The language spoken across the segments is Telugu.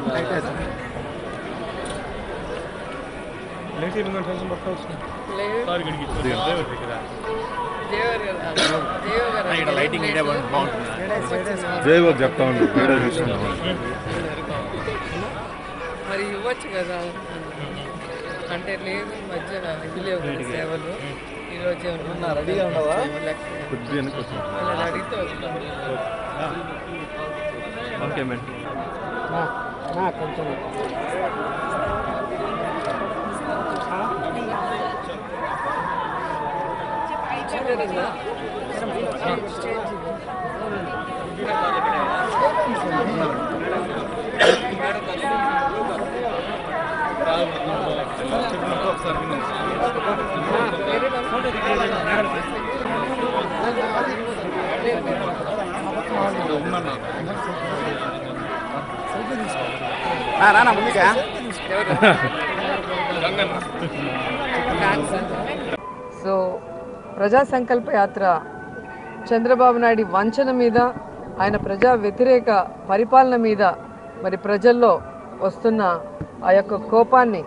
లైటింగ్ ఐడియా బాగుంటుంది జై బాబు చెప్తా ఉండు వీడియో చూస్తున్నాం మరి ఇవ్వచ్చు కదా అంటే లేదు ఈ మధ్య ఇది లేవు కదా సేవలు ఈరోజు రెడీగా ఉండవా కొద్దిగా వెనక్కి వస్తుంది వాళ్ళని అడిగితే వస్తాను ఓకే మేడం రానా ముందుగా సో ప్రజా సంకల్ప యాత్ర చంద్రబాబు నాయుడు వంచన మీద ఆయన ప్రజా వ్యతిరేక పరిపాలన మీద మరి ప్రజల్లో వస్తున్న ఆ యొక్క కోపాన్ని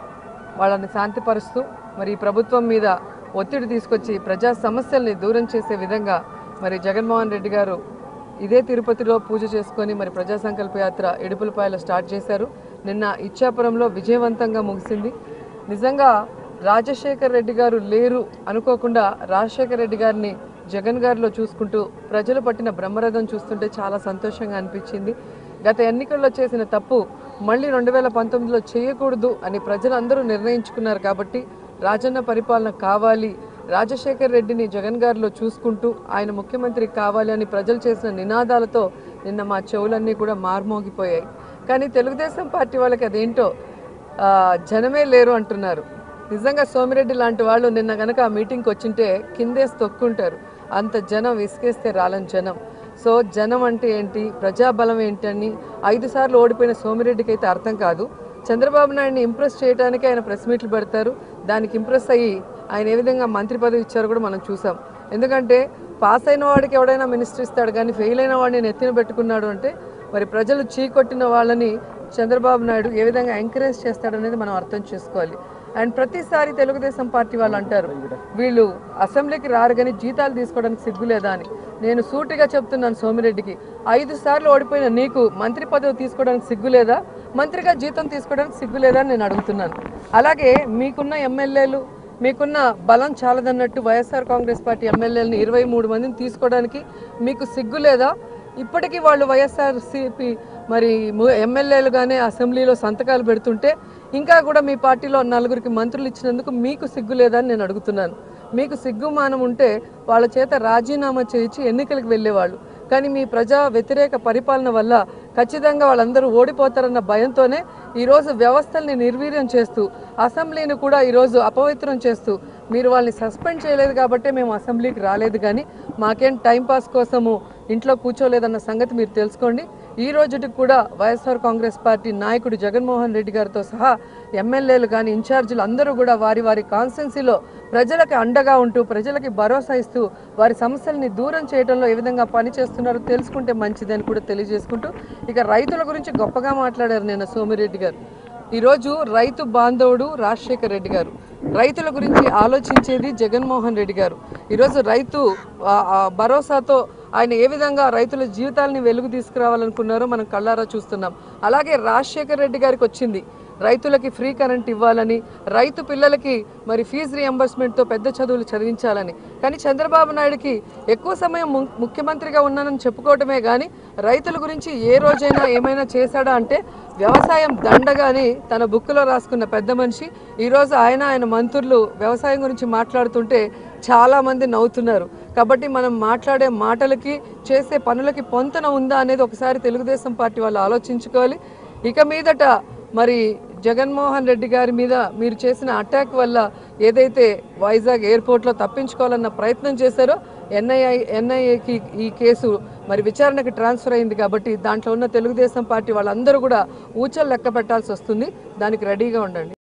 వాళ్ళని శాంతిపరుస్తూ మరి ఈ ప్రభుత్వం మీద ఒత్తిడి తీసుకొచ్చి ప్రజా సమస్యల్ని దూరం చేసే విధంగా మరి జగన్మోహన్ రెడ్డి గారు ఇదే తిరుపతిలో పూజ చేసుకొని మరి ప్రజా సంకల్ప యాత్ర ఇడుపులపాయలో స్టార్ట్ చేశారు నిన్న ఇచ్చాపురంలో విజయవంతంగా ముగిసింది నిజంగా రాజశేఖర్ రెడ్డి గారు లేరు అనుకోకుండా రాజశేఖర్ రెడ్డి గారిని జగన్ గారిలో చూసుకుంటూ ప్రజలు పట్టిన బ్రహ్మరథం చూస్తుంటే చాలా సంతోషంగా అనిపించింది గత ఎన్నికల్లో చేసిన తప్పు మళ్ళీ రెండు వేల పంతొమ్మిదిలో చేయకూడదు అని ప్రజలందరూ నిర్ణయించుకున్నారు కాబట్టి రాజన్న పరిపాలన కావాలి రాజశేఖర్ రెడ్డిని జగన్ గారిలో చూసుకుంటూ ఆయన ముఖ్యమంత్రి కావాలి అని ప్రజలు చేసిన నినాదాలతో నిన్న మా చెవులన్నీ కూడా మార్మోగిపోయాయి కానీ తెలుగుదేశం పార్టీ వాళ్ళకి అదేంటో ఆ, జనమే లేరు అంటున్నారు నిజంగా సోమిరెడ్డి లాంటి వాళ్ళు నిన్న గనక ఆ మీటింగ్కి వచ్చింటే కిందేసి తొక్కుంటారు అంత జనం విసిగేస్తే రాలని జనం సో జనం అంటే ఏంటి ప్రజాబలం ఏంటని ఐదు సార్లు ఓడిపోయిన సోమిరెడ్డికి అయితే అర్థం కాదు చంద్రబాబు నాయుడిని ఇంప్రెస్ చేయడానికి ఆయన ప్రెస్ మీట్లు పెడతారు దానికి ఇంప్రెస్ అయ్యి ఆయన ఏ విధంగా మంత్రి పదవి ఇచ్చారో కూడా మనం చూసాం ఎందుకంటే పాస్ అయిన వాడికి ఎవడైనా మినిస్టర్ ఇస్తాడు కానీ ఫెయిల్ అయిన వాడిని నెత్తిన పెట్టుకున్నాడు అంటే మరి ప్రజలు చీకొట్టిన వాళ్ళని చంద్రబాబు నాయుడు ఏ విధంగా ఎంకరేజ్ చేస్తాడనేది మనం అర్థం చేసుకోవాలి అండ్ ప్రతిసారి తెలుగుదేశం పార్టీ వాళ్ళు అంటారు వీళ్ళు అసెంబ్లీకి రారు కానీ జీతాలు తీసుకోవడానికి సిగ్గులేదా అని నేను సూటిగా చెప్తున్నాను సోమిరెడ్డికి ఐదు సార్లు ఓడిపోయిన నీకు మంత్రి పదవి తీసుకోవడానికి సిగ్గులేదా మంత్రిగా జీతం తీసుకోవడానికి సిగ్గులేదా అని నేను అడుగుతున్నాను అలాగే మీకున్న ఎమ్మెల్యేలు మీకున్న బలం చాలదన్నట్టు వైఎస్ఆర్ కాంగ్రెస్ పార్టీ ఎమ్మెల్యేలని ఇరవై మూడు మందిని తీసుకోవడానికి మీకు సిగ్గు లేదా ఇప్పటికీ వాళ్ళు వైఎస్ఆర్సీపీ మరి ము- ఎమ్మెల్యేలుగానే అసెంబ్లీలో సంతకాలు పెడుతుంటే ఇంకా కూడా మీ పార్టీలో నలుగురికి మంత్రులు ఇచ్చినందుకు మీకు సిగ్గు లేదని నేను అడుగుతున్నాను మీకు సిగ్గుమానం ఉంటే వాళ్ళ చేత రాజీనామా చేయించి ఎన్నికలకు వెళ్ళేవాళ్ళు కానీ మీ ప్రజా వ్యతిరేక పరిపాలన వల్ల ఖచ్చితంగా వాళ్ళందరూ ఓడిపోతారన్న భయంతోనే ఈరోజు వ్యవస్థల్ని నిర్వీర్యం చేస్తూ అసెంబ్లీని కూడా ఈరోజు అపవిత్రం చేస్తూ మీరు వాళ్ళని సస్పెండ్ చేయలేదు కాబట్టే మేము అసెంబ్లీకి రాలేదు కానీ మాకేం టైంపాస్ కోసము ఇంట్లో కూర్చోలేదన్న సంగతి మీరు తెలుసుకోండి ఈ రోజుకి కూడా వైఎస్ఆర్ కాంగ్రెస్ పార్టీ నాయకుడు జగన్మోహన్ రెడ్డి గారితో సహా ఎమ్మెల్యేలు కానీ ఇన్ఛార్జీలు అందరూ కూడా వారి వారి కాన్స్టెన్సీలో ప్రజలకు అండగా ఉంటూ ప్రజలకి భరోసా ఇస్తూ వారి సమస్యల్ని దూరం చేయడంలో ఏ విధంగా పని చేస్తున్నారో తెలుసుకుంటే మంచిదని కూడా తెలియజేసుకుంటూ ఇక రైతుల గురించి గొప్పగా మాట్లాడారు నిన్న సోమిరెడ్డి గారు ఈరోజు రైతు బాంధవుడు రాజశేఖర్ రెడ్డి గారు రైతుల గురించి ఆలోచించేది జగన్మోహన్ రెడ్డి గారు ఈరోజు రైతు ఆ, ఆ, భరోసాతో ఆయన ఏ విధంగా రైతుల జీవితాలని వెలుగు తీసుకురావాలనుకున్నారో మనం కళ్ళారా చూస్తున్నాం అలాగే రాజశేఖర్ రెడ్డి గారికి వచ్చింది రైతులకి ఫ్రీ కరెంట్ ఇవ్వాలని రైతు పిల్లలకి మరి ఫీజు రియంబర్స్మెంట్తో పెద్ద చదువులు చదివించాలని కానీ చంద్రబాబు నాయుడుకి ఎక్కువ సమయం ము- ముఖ్యమంత్రిగా ఉన్నానని చెప్పుకోవటమే కానీ రైతుల గురించి ఏ రోజైనా ఏమైనా చేశాడా అంటే వ్యవసాయం దండగాని తన బుక్లో రాసుకున్న పెద్ద మనిషి ఈరోజు ఆయన ఆయన మంత్రులు వ్యవసాయం గురించి మాట్లాడుతుంటే చాలా మంది నవ్వుతున్నారు కాబట్టి మనం మాట్లాడే మాటలకి చేసే పనులకి పొంతన ఉందా అనేది ఒకసారి తెలుగుదేశం పార్టీ వాళ్ళు ఆలోచించుకోవాలి ఇక మీదట మరి జగన్మోహన్ రెడ్డి గారి మీద మీరు చేసిన అటాక్ వల్ల ఏదైతే వైజాగ్ ఎయిర్పోర్ట్లో తప్పించుకోవాలన్న ప్రయత్నం చేశారో ఎన్ఐఐ ఎన్ఐఏకి ఈ కేసు మరి విచారణకి ట్రాన్స్ఫర్ అయింది కాబట్టి దాంట్లో ఉన్న తెలుగుదేశం పార్టీ వాళ్ళందరూ కూడా ఊచలు లెక్క పెట్టాల్సి వస్తుంది దానికి రెడీగా ఉండండి